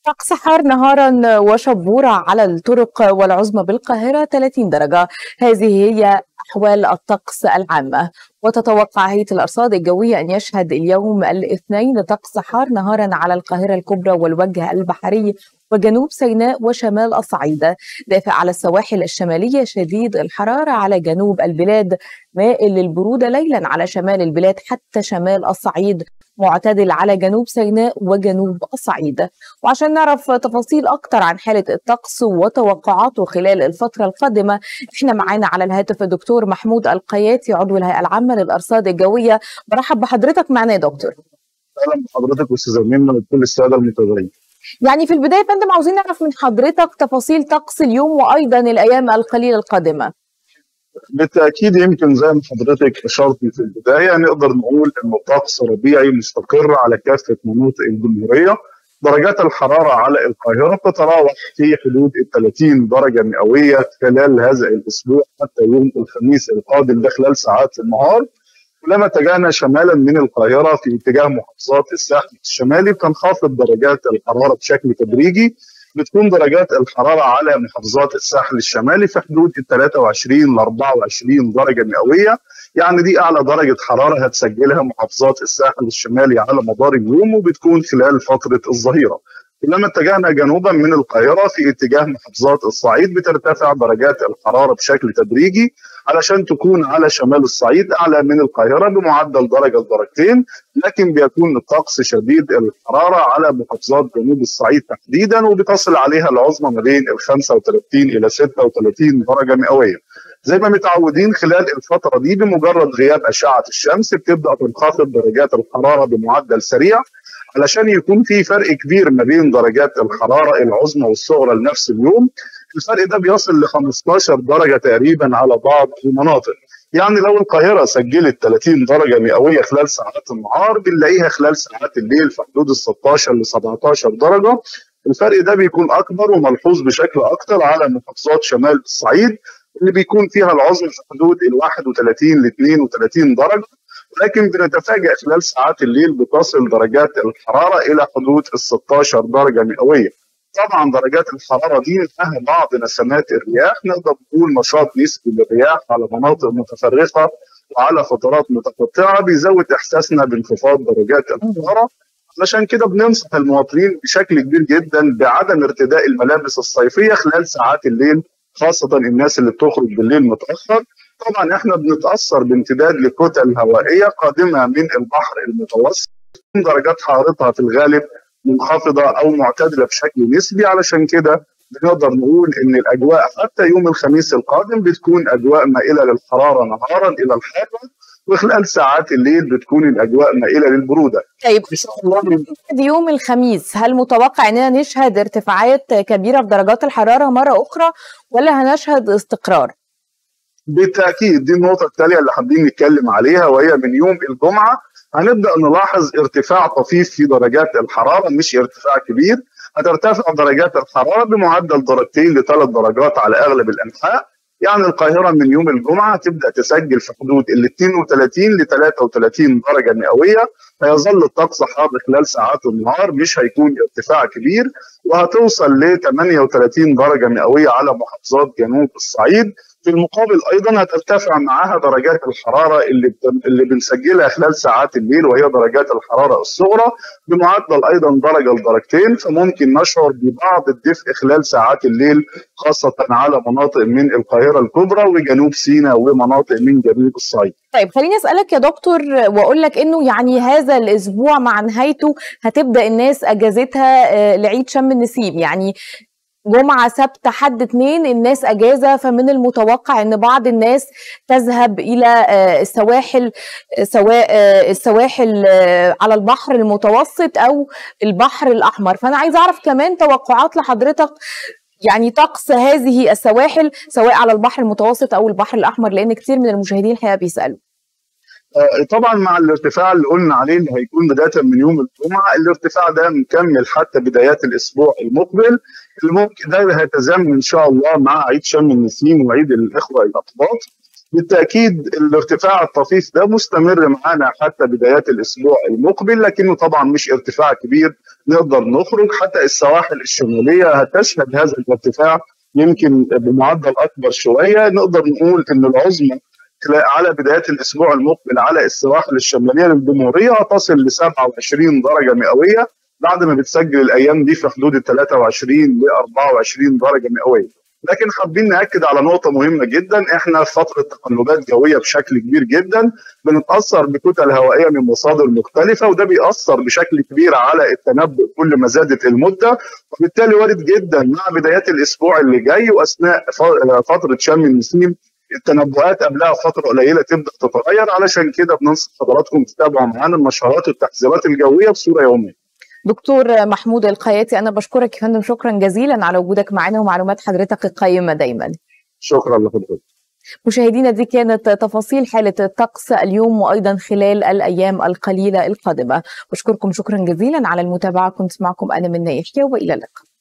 طقس حار نهارا وشبورة على الطرق والعظمى بالقاهرة 30 درجة هذه هي أحوال الطقس العامة وتتوقع هيئة الأرصاد الجوية أن يشهد اليوم الاثنين طقس حار نهارا على القاهرة الكبرى والوجه البحري وجنوب سيناء وشمال الصعيد دافع على السواحل الشمالية شديد الحرارة على جنوب البلاد مائل للبرودة ليلا على شمال البلاد حتى شمال الصعيد معتدل على جنوب سيناء وجنوب الصعيد وعشان نعرف تفاصيل أكتر عن حالة الطقس وتوقعاته خلال الفترة القادمة احنا معانا على الهاتف الدكتور محمود القياتي عضو الهيئة العامة للأرصاد الجوية برحب بحضرتك معنا يا دكتور اهلا بحضرتك استاذه منى وكل الساده المتابعين يعني في البداية يا فندم عاوزين نعرف من حضرتك تفاصيل طقس اليوم وأيضا الأيام القليلة القادمة بالتاكيد يمكن زي ما حضرتك اشرتي في البدايه نقدر نقول انه طقس ربيعي مستقر على كافه مناطق الجمهوريه درجات الحراره على القاهره تتراوح في حدود ال 30 درجه مئويه خلال هذا الاسبوع حتى يوم الخميس القادم ده خلال ساعات النهار ولما اتجهنا شمالا من القاهره في اتجاه محافظات الساحل الشمالي بتنخفض درجات الحراره بشكل تدريجي بتكون درجات الحراره على محافظات الساحل الشمالي في حدود ال 23 ل 24 درجه مئويه يعني دي اعلى درجه حراره هتسجلها محافظات الساحل الشمالي على مدار اليوم وبتكون خلال فتره الظهيره لما اتجهنا جنوبا من القاهرة في اتجاه محافظات الصعيد بترتفع درجات الحرارة بشكل تدريجي علشان تكون على شمال الصعيد أعلى من القاهرة بمعدل درجة درجتين لكن بيكون الطقس شديد الحرارة على محافظات جنوب الصعيد تحديدا وبتصل عليها العظمى ما بين ال 35 إلى 36 درجة مئوية زي ما متعودين خلال الفترة دي بمجرد غياب أشعة الشمس بتبدأ تنخفض درجات الحرارة بمعدل سريع علشان يكون في فرق كبير ما بين درجات الحراره العظمى والصغرى لنفس اليوم الفرق ده بيصل ل 15 درجه تقريبا على بعض المناطق يعني لو القاهرة سجلت 30 درجة مئوية خلال ساعات النهار بنلاقيها خلال ساعات الليل في حدود ال 16 ل 17 درجة الفرق ده بيكون أكبر وملحوظ بشكل أكتر على محافظات شمال الصعيد اللي بيكون فيها العظمى في حدود ال 31 ل 32 درجة لكن بنتفاجئ خلال ساعات الليل بتصل درجات الحراره الى حدود ال 16 درجه مئويه. طبعا درجات الحراره دي فيها بعض نسمات الرياح نقدر نقول نشاط نسبي للرياح على مناطق متفرقه وعلى فترات متقطعه بيزود احساسنا بانخفاض درجات الحراره علشان كده بننصح المواطنين بشكل كبير جدا بعدم ارتداء الملابس الصيفيه خلال ساعات الليل خاصه الناس اللي بتخرج بالليل متاخر طبعا احنا بنتاثر بامتداد لكتل هوائيه قادمه من البحر المتوسط درجات حرارتها في الغالب منخفضه او معتدله بشكل نسبي علشان كده بنقدر نقول ان الاجواء حتى يوم الخميس القادم بتكون اجواء مائله للحراره نهارا الى الحاره وخلال ساعات الليل بتكون الاجواء مائله للبروده. طيب ان شاء الله يوم الخميس هل متوقع اننا نشهد ارتفاعات كبيره في درجات الحراره مره اخرى ولا هنشهد استقرار؟ بالتاكيد دي النقطه التاليه اللي حابين نتكلم عليها وهي من يوم الجمعه هنبدا نلاحظ ارتفاع طفيف في درجات الحراره مش ارتفاع كبير هترتفع درجات الحراره بمعدل درجتين لثلاث درجات على اغلب الانحاء يعني القاهره من يوم الجمعه تبدا تسجل في حدود ال 32 ل 33 درجه مئويه هيظل الطقس حار خلال ساعات النهار مش هيكون ارتفاع كبير وهتوصل ل 38 درجه مئويه على محافظات جنوب الصعيد في المقابل ايضا هترتفع معاها درجات الحراره اللي اللي بنسجلها خلال ساعات الليل وهي درجات الحراره الصغرى بمعدل ايضا درجه لدرجتين فممكن نشعر ببعض الدفء خلال ساعات الليل خاصه على مناطق من القاهره الكبرى وجنوب سيناء ومناطق من جنوب الصعيد. طيب خليني اسالك يا دكتور واقول لك انه يعني هذا الاسبوع مع نهايته هتبدا الناس اجازتها لعيد شم النسيم يعني جمعة سبت حد اتنين الناس أجازة فمن المتوقع أن بعض الناس تذهب إلى السواحل سواء السواحل على البحر المتوسط أو البحر الأحمر فأنا عايز أعرف كمان توقعات لحضرتك يعني طقس هذه السواحل سواء على البحر المتوسط أو البحر الأحمر لأن كتير من المشاهدين الحقيقة بيسألوا طبعا مع الارتفاع اللي قلنا عليه اللي هيكون بدايه من يوم الجمعه الارتفاع ده مكمل حتى بدايات الاسبوع المقبل اللي ممكن ده هيتزامن ان شاء الله مع عيد شم النسيم وعيد الاخوه الاقباط بالتاكيد الارتفاع الطفيف ده مستمر معانا حتى بدايات الاسبوع المقبل لكنه طبعا مش ارتفاع كبير نقدر نخرج حتى السواحل الشماليه هتشهد هذا الارتفاع يمكن بمعدل اكبر شويه نقدر نقول ان العظمى على بدايات الاسبوع المقبل على السواحل الشماليه للجمهوريه تصل ل 27 درجه مئويه بعد ما بتسجل الايام دي في حدود ال 23 ل 24 درجه مئويه. لكن حابين ناكد على نقطه مهمه جدا احنا في فتره تقلبات جويه بشكل كبير جدا بنتاثر بكتل هوائيه من مصادر مختلفه وده بيأثر بشكل كبير على التنبؤ كل ما زادت المده وبالتالي وارد جدا مع بدايات الاسبوع اللي جاي واثناء فتره شم النسيم التنبؤات قبلها فتره قليله تبدا تتغير علشان كده بننصح حضراتكم تتابعوا معانا النشرات والتحذيرات الجويه بصوره يوميه. دكتور محمود القياتي انا بشكرك يا فندم شكرا جزيلا على وجودك معنا ومعلومات حضرتك القيمه دايما. شكرا لحضرتك. مشاهدينا دي كانت تفاصيل حالة الطقس اليوم وأيضا خلال الأيام القليلة القادمة بشكركم شكرا جزيلا على المتابعة كنت معكم أنا من يحيى وإلى اللقاء